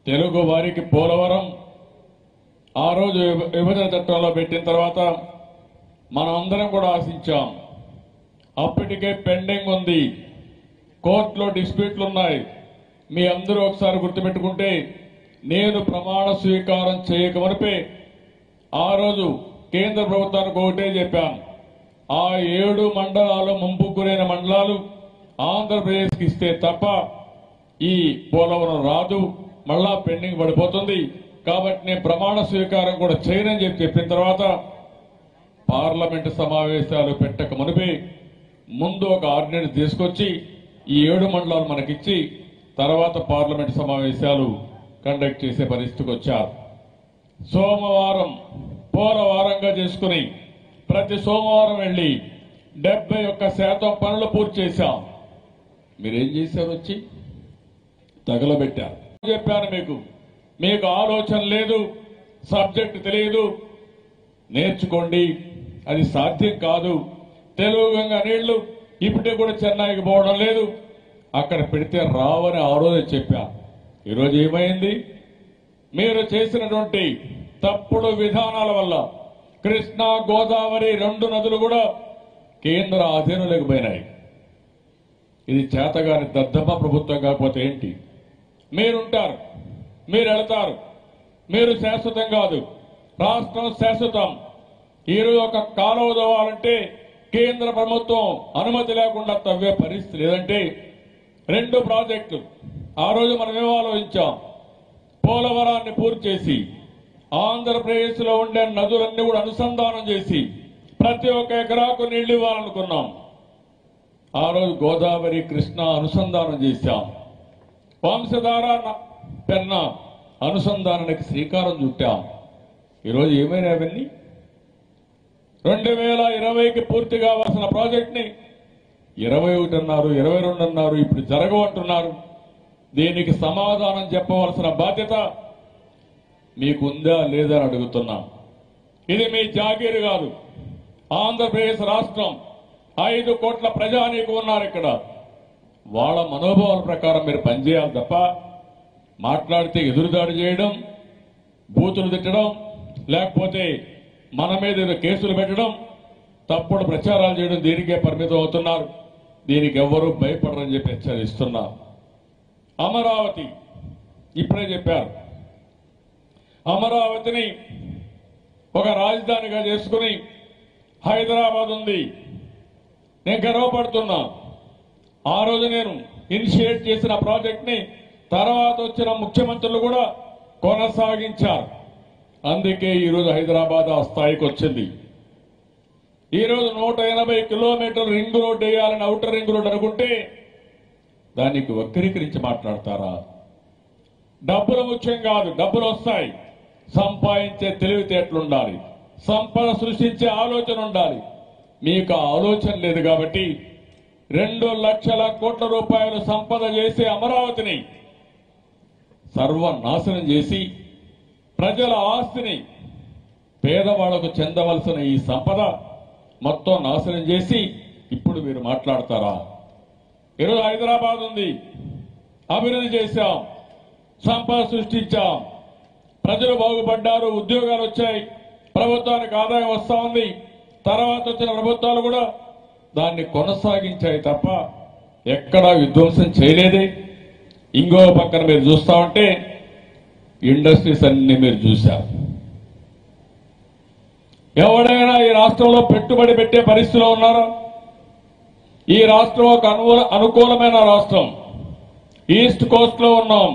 తెలుగు వారికి పోలవరం ఆ రోజు విభ- విభజన చట్టంలో పెట్టిన తర్వాత మనం అందరం కూడా ఆశించాం అప్పటికే పెండింగ్ ఉంది కోర్టులో డిస్ప్యూట్లు ఉన్నాయి మీ అందరూ ఒకసారి గుర్తుపెట్టుకుంటే నేను ప్రమాణ స్వీకారం చేయకమనిపే ఆ రోజు కేంద్ర ప్రభుత్వానికి ఒకటే చెప్పాను ఆ ఏడు మండలాలు ముంపు గురైన మండలాలు ఆంధ్రప్రదేశ్కి ఇస్తే తప్ప ఈ పోలవరం రాదు మళ్ళా పెండింగ్ పడిపోతుంది కాబట్టి నేను ప్రమాణ స్వీకారం కూడా చేయనని చెప్పి చెప్పిన తర్వాత పార్లమెంటు సమావేశాలు పెట్టక మునిపే ముందు ఒక ఆర్డినెన్స్ తీసుకొచ్చి ఈ ఏడు మండలాలు మనకిచ్చి తర్వాత పార్లమెంటు సమావేశాలు కండక్ట్ చేసే పరిస్థితికి వచ్చారు సోమవారం పోలవారంగా చేసుకుని ప్రతి సోమవారం వెళ్ళి డెబ్బై ఒక్క శాతం పనులు పూర్తి చేశాం మీరేం చేశారు వచ్చి తగలబెట్టారు చెప్పాను మీకు మీకు ఆలోచన లేదు సబ్జెక్ట్ తెలియదు నేర్చుకోండి అది సాధ్యం కాదు తెలుగు గంగ నీళ్లు ఇప్పటికి కూడా చెన్నైకి పోవడం లేదు అక్కడ పెడితే రావని ఆ రోజే చెప్పా ఈరోజు ఏమైంది మీరు చేసినటువంటి తప్పుడు విధానాల వల్ల కృష్ణా గోదావరి రెండు నదులు కూడా కేంద్ర అధీనంలోకి పోయినాయి ఇది చేతగాని దద్దమ్మ ప్రభుత్వం కాకపోతే ఏంటి మీరుంటారు మీరు వెళతారు మీరు శాశ్వతం కాదు రాష్ట్రం శాశ్వతం ఈరోజు ఒక కాలువ తవ్వాలంటే కేంద్ర ప్రభుత్వం అనుమతి లేకుండా తవ్వే పరిస్థితి లేదంటే రెండు ప్రాజెక్టులు ఆ రోజు మనం ఏం ఆలోచించాం పోలవరాన్ని పూర్తి చేసి ఆంధ్రప్రదేశ్ లో ఉండే నదులన్నీ కూడా అనుసంధానం చేసి ప్రతి ఒక్క ఎకరాకు నీళ్లు ఇవ్వాలనుకున్నాం ఆ రోజు గోదావరి కృష్ణ అనుసంధానం చేశాం వంశధార న- పెన్న అనుసంధానానికి శ్రీకారం చుట్టాం ఈరోజు ఏమైనా అవన్నీ రెండు వేల ఇరవైకి పూర్తి కావాల్సిన ప్రాజెక్ట్ ని ఇరవై ఒకటి అన్నారు ఇరవై రెండు అన్నారు ఇప్పుడు జరగవంటున్నారు దీనికి సమాధానం చెప్పవలసిన బాధ్యత మీకుందా లేదా అని అడుగుతున్నా ఇది మీ జాగీరు కాదు ఆంధ్రప్రదేశ్ రాష్ట్రం ఐదు కోట్ల ప్రజానీకు ఉన్నారు ఇక్కడ వాళ్ళ మనోభావాల ప్రకారం మీరు పనిచేయాలి తప్ప మాట్లాడితే ఎదురుదాడి చేయడం బూతులు తిట్టడం లేకపోతే మన మీద ఏదో కేసులు పెట్టడం తప్పుడు ప్రచారాలు చేయడం దీనికే పరిమితం అవుతున్నారు దీనికి ఎవ్వరూ భయపడరని చెప్పి హెచ్చరిస్తున్నా అమరావతి ఇప్పుడే చెప్పారు అమరావతిని ఒక రాజధానిగా చేసుకుని హైదరాబాద్ ఉంది నేను గర్వపడుతున్నా ఆ రోజు నేను ఇనిషియేట్ చేసిన ప్రాజెక్ట్ ని తర్వాత వచ్చిన ముఖ్యమంత్రులు కూడా కొనసాగించారు అందుకే ఈరోజు హైదరాబాద్ ఆ స్థాయికి వచ్చింది ఈరోజు నూట ఎనభై కిలోమీటర్ల రింగ్ రోడ్ వేయాలని అవుటర్ రింగ్ రోడ్ అనుకుంటే దానికి వక్రీకరించి మాట్లాడతారా డబ్బులు ముఖ్యం కాదు డబ్బులు వస్తాయి సంపాదించే తెలివితేటలు ఉండాలి సంపద సృష్టించే ఆలోచన ఉండాలి మీకు ఆ ఆలోచన లేదు కాబట్టి రెండు లక్షల కోట్ల రూపాయలు సంపద చేసే అమరావతిని సర్వనాశనం చేసి ప్రజల ఆస్తిని పేదవాళ్లకు చెందవలసిన ఈ సంపద మొత్తం నాశనం చేసి ఇప్పుడు మీరు మాట్లాడతారా ఈరోజు హైదరాబాద్ ఉంది అభివృద్ధి చేశాం సంపద సృష్టించాం ప్రజలు బాగుపడ్డారు ఉద్యోగాలు వచ్చాయి ప్రభుత్వానికి ఆదాయం వస్తా ఉంది తర్వాత వచ్చిన ప్రభుత్వాలు కూడా దాన్ని కొనసాగించాయి తప్ప ఎక్కడా విధ్వంసం చేయలేదే ఇంకో పక్కన మీరు చూస్తా ఉంటే ఇండస్ట్రీస్ అన్ని మీరు చూశారు ఎవడైనా ఈ రాష్ట్రంలో పెట్టుబడి పెట్టే పరిస్థితిలో ఉన్నారా ఈ రాష్ట్రం ఒక అనుకూల అనుకూలమైన రాష్ట్రం ఈస్ట్ కోస్ట్ లో ఉన్నాం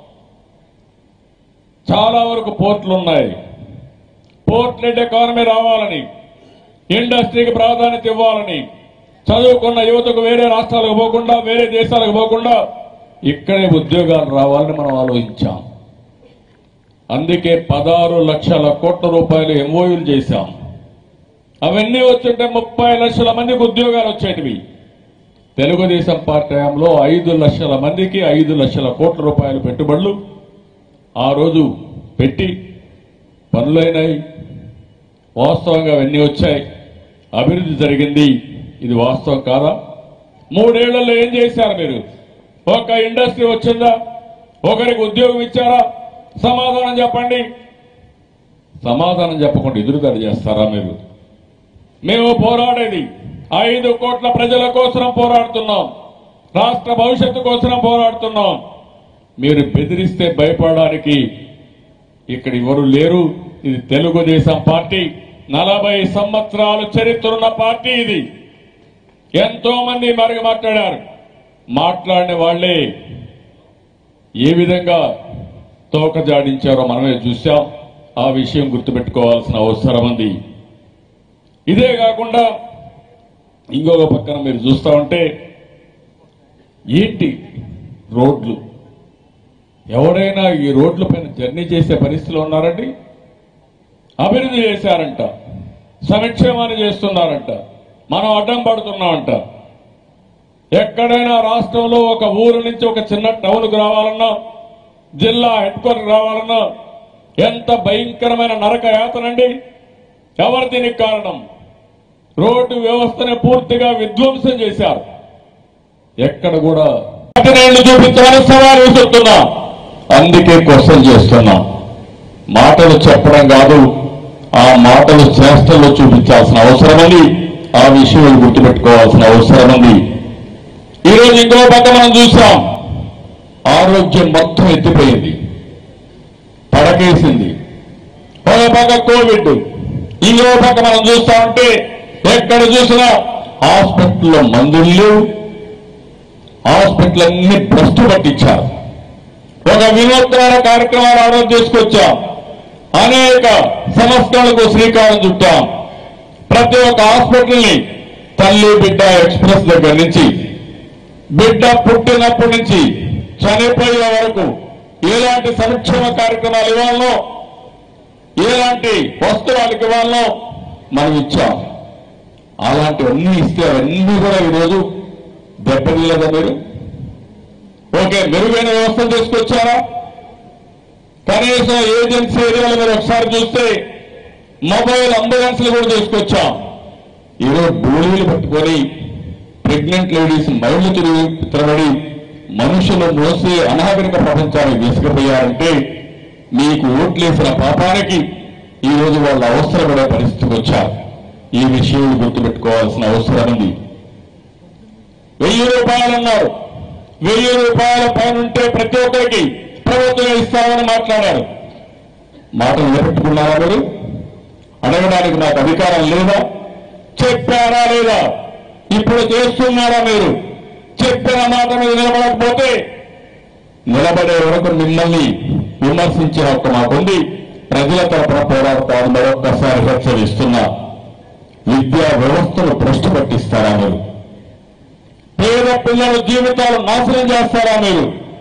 చాలా వరకు పోర్టులు ఉన్నాయి పోర్ట్ లెడ్ ఎకానమీ రావాలని ఇండస్ట్రీకి ప్రాధాన్యత ఇవ్వాలని చదువుకున్న యువతకు వేరే రాష్ట్రాలకు పోకుండా వేరే దేశాలకు పోకుండా ఇక్కడే ఉద్యోగాలు రావాలని మనం ఆలోచించాం అందుకే పదహారు లక్షల కోట్ల రూపాయలు ఎంఓయూలు చేశాం అవన్నీ వచ్చుంటే ముప్పై లక్షల మందికి ఉద్యోగాలు వచ్చేటివి తెలుగుదేశం పార్టీ హయాంలో ఐదు లక్షల మందికి ఐదు లక్షల కోట్ల రూపాయల పెట్టుబడులు ఆ రోజు పెట్టి పనులైనాయి వాస్తవంగా అవన్నీ వచ్చాయి అభివృద్ధి జరిగింది ఇది వాస్తవం కాదా మూడేళ్లలో ఏం చేశారు మీరు ఒక ఇండస్ట్రీ వచ్చిందా ఒకరికి ఉద్యోగం ఇచ్చారా సమాధానం చెప్పండి సమాధానం చెప్పకుండా ఎదురుదాడి చేస్తారా మీరు మేము పోరాడేది ఐదు కోట్ల ప్రజల కోసం పోరాడుతున్నాం రాష్ట్ర భవిష్యత్తు కోసం పోరాడుతున్నాం మీరు బెదిరిస్తే భయపడడానికి ఇక్కడ ఎవరు లేరు ఇది తెలుగుదేశం పార్టీ నలభై సంవత్సరాలు చరిత్ర ఉన్న పార్టీ ఇది ఎంతో మంది మరుగు మాట్లాడారు మాట్లాడిన వాళ్ళే ఏ విధంగా తోక జాడించారో మనమే చూశాం ఆ విషయం గుర్తుపెట్టుకోవాల్సిన అవసరం ఉంది ఇదే కాకుండా ఇంకొక పక్కన మీరు చూస్తా ఉంటే ఏంటి రోడ్లు ఎవరైనా ఈ రోడ్ల పైన జర్నీ చేసే పరిస్థితిలో ఉన్నారండి అభివృద్ధి చేశారంట సంక్షేమాన్ని చేస్తున్నారంట మనం అడ్డం పడుతున్నామంట ఎక్కడైనా రాష్ట్రంలో ఒక ఊరు నుంచి ఒక చిన్న టౌన్కు రావాలన్నా జిల్లా హెడ్ క్వార్టర్ రావాలన్నా ఎంత భయంకరమైన నరక యాతనండి ఎవరు దీనికి కారణం రోడ్డు వ్యవస్థని పూర్తిగా విధ్వంసం చేశారు ఎక్కడ కూడా నేను చూపించమని సవాల్ విసురుతున్నా అందుకే క్వశ్చన్ చేస్తున్నాం మాటలు చెప్పడం కాదు ఆ మాటలు చేష్టల్లో చూపించాల్సిన అవసరం ఉంది ఆ విషయం గుర్తుపెట్టుకోవాల్సిన అవసరం ఉంది ఈరోజు ఇంకో పక్క మనం చూసాం ఆరోగ్యం మొత్తం ఎత్తిపోయింది పడకేసింది ఒక పక్క కోవిడ్ ఇంకో పక్క మనం చూస్తా ఉంటే ఎక్కడ చూసినా హాస్పిటల్లో మందులు లేవు హాస్పిటల్ అన్ని భ్రష్టు పట్టించారు ఒక వినూత్న కార్యక్రమాలు ఆ రోజు తీసుకొచ్చాం అనేక సంస్థలకు శ్రీకారం చుట్టాం ప్రతి ఒక్క హాస్పిటల్ని తల్లి బిడ్డ ఎక్స్ప్రెస్ దగ్గర నుంచి బిడ్డ పుట్టినప్పటి నుంచి చనిపోయే వరకు ఎలాంటి సంక్షేమ కార్యక్రమాలు ఇవ్వాలనో ఎలాంటి వస్తువులకు ఇవ్వాలనో మనం ఇచ్చాం అలాంటివన్నీ ఇస్తే అవన్నీ కూడా ఈరోజు దెబ్బతిల్లదా మీరు ఓకే మెరుగైన వ్యవస్థను తీసుకొచ్చారా కనీసం ఏజెన్సీ ఏరియాలో మీరు ఒకసారి చూస్తే మొబైల్ అంబులెన్స్లు కూడా తీసుకొచ్చాం ఈరోజు గోళీలు పట్టుకొని ప్రెగ్నెంట్ లేడీస్ మైళ్ళు తిరిగి తిరగడి మనుషులు మోసే అనాగరిక ప్రపంచానికి తీసుకుపోయారంటే మీకు ఓట్లేసిన పాపానికి ఈ రోజు వాళ్ళ అవసరపడే పరిస్థితికి వచ్చారు ఈ విషయం గుర్తుపెట్టుకోవాల్సిన అవసరం ఉంది వెయ్యి రూపాయలు అన్నారు వెయ్యి రూపాయల పైన ఉంటే ప్రతి ఒక్కరికి ప్రభుత్వం ఇస్తామని మాట్లాడారు మాటలు నిలబెట్టుకున్నారా మీరు అడగడానికి నాకు అధికారం లేదా చెప్పారా లేదా ఇప్పుడు చేస్తున్నారా మీరు చెప్పిన మాట మీద నిలబడకపోతే నిలబడే వరకు మిమ్మల్ని విమర్శించే హక్కు మాకుంది ప్రజల తరపున పోరాడతాను మరొక్కసారి హెచ్చరిస్తున్నా విద్యా వ్యవస్థను భ్రష్టు పట్టిస్తారా మీరు పేద పిల్లల జీవితాలు నాశనం చేస్తారా మీరు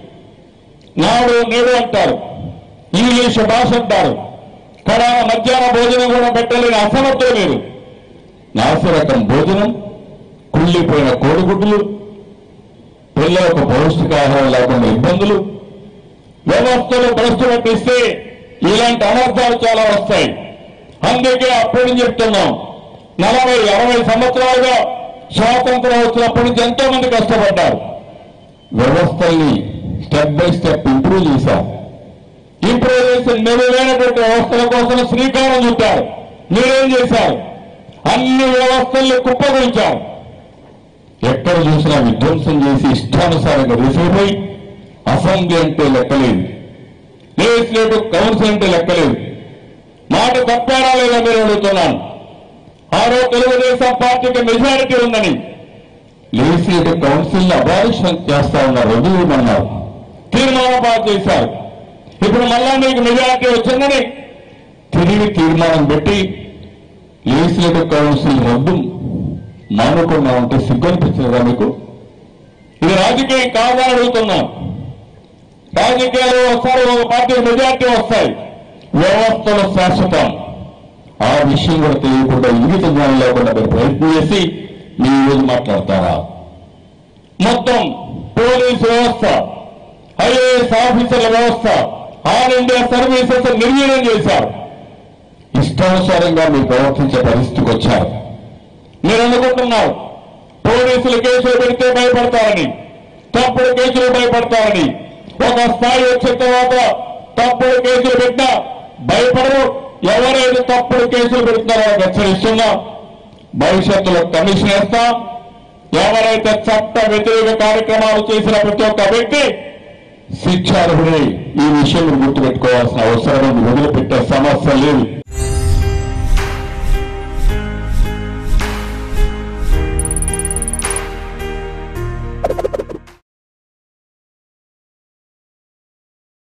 నాడు నేడు అంటారు ఇంగ్లీష్ భాష అంటారు కడాన మధ్యాహ్న భోజనం కూడా పెట్టలేని అసమర్థులు మీరు నాసిరకం భోజనం కుళ్ళిపోయిన కోడిగుడ్లు పిల్లలకు పౌష్టికాహారం లేకుండా ఇబ్బందులు వ్యవస్థలు భ్రష్టు పట్టిస్తే ఇలాంటి అనర్థాలు చాలా వస్తాయి అందుకే అప్పుడు చెప్తున్నాం నలభై అరవై సంవత్సరాలుగా స్వాతంత్రం వచ్చినప్పటి నుంచి ఎంతో మంది కష్టపడ్డారు వ్యవస్థల్ని స్టెప్ బై స్టెప్ ఇంప్రూవ్ చేశాం ఇంప్రూవ్ చేసి మెరుగైనటువంటి వ్యవస్థల కోసం శ్రీకారం చుట్టారు మీరేం చేశారు అన్ని వ్యవస్థల్ని కుప్పగొల్చారు ఎక్కడ చూసినా విధ్వంసం చేసి ఇష్టానుసారంగా రిసీవ్ అసెంబ్లీ అంటే లెక్కలేదు లెజిస్లేటివ్ కౌన్సిల్ అంటే లెక్కలేదు మాట తప్పారా లేదా మీరు అడుగుతున్నాను ఆ రోజు తెలుగుదేశం పార్టీకి మెజారిటీ ఉందని లెజిస్లేటివ్ కౌన్సిల్ అబాలిషన్ చేస్తా ఉన్నారు వదిలేమన్నారు తీర్మానం పాస్ చేశారు ఇప్పుడు మళ్ళా మీకు మెజారిటీ వచ్చిందని తిరిగి తీర్మానం పెట్టి లెజిస్లేటివ్ కౌన్సిల్ రద్దు మానుకున్నా ఉంటే సిగ్గనిపించదా మీకు ఇది రాజకీయం కాదని అడుగుతున్నాం రాజకీయాలు ఒకసారి ఒక పార్టీ మెజార్టీ వస్తాయి వ్యవస్థలు శాశ్వతం ఆ విషయం కూడా తెలియకుండా ఇంగిత జ్ఞానం లేకుండా మీరు ప్రయత్నం చేసి మీ రోజు మాట్లాడతారా మొత్తం పోలీస్ వ్యవస్థ ఐఏఎస్ ఆఫీసర్ల వ్యవస్థ ఆల్ ఇండియా సర్వీసెస్ నిర్వీర్యం చేశారు ఇష్టానుసారంగా మీరు ప్రవర్తించే పరిస్థితికి వచ్చారు మీరు అనుకుంటున్నారు పోలీసులు కేసులు పెడితే భయపడతారని తప్పుడు కేసులు భయపడతారని ఒక స్థాయి వచ్చిన తర్వాత తప్పుడు కేసులు పెట్టినా భయపడరు ఎవరైతే తప్పుడు కేసులు పెడుతున్నారో వాళ్ళకి హెచ్చరిస్తున్నాం భవిష్యత్తులో కమిషన్ వేస్తాం ఎవరైతే చట్ట వ్యతిరేక కార్యక్రమాలు చేసిన ప్రతి ఒక్క వ్యక్తి శిక్షార్హుడే ఈ విషయం మీరు గుర్తుపెట్టుకోవాల్సిన అవసరం ఉంది వదిలిపెట్టే సమస్య లేదు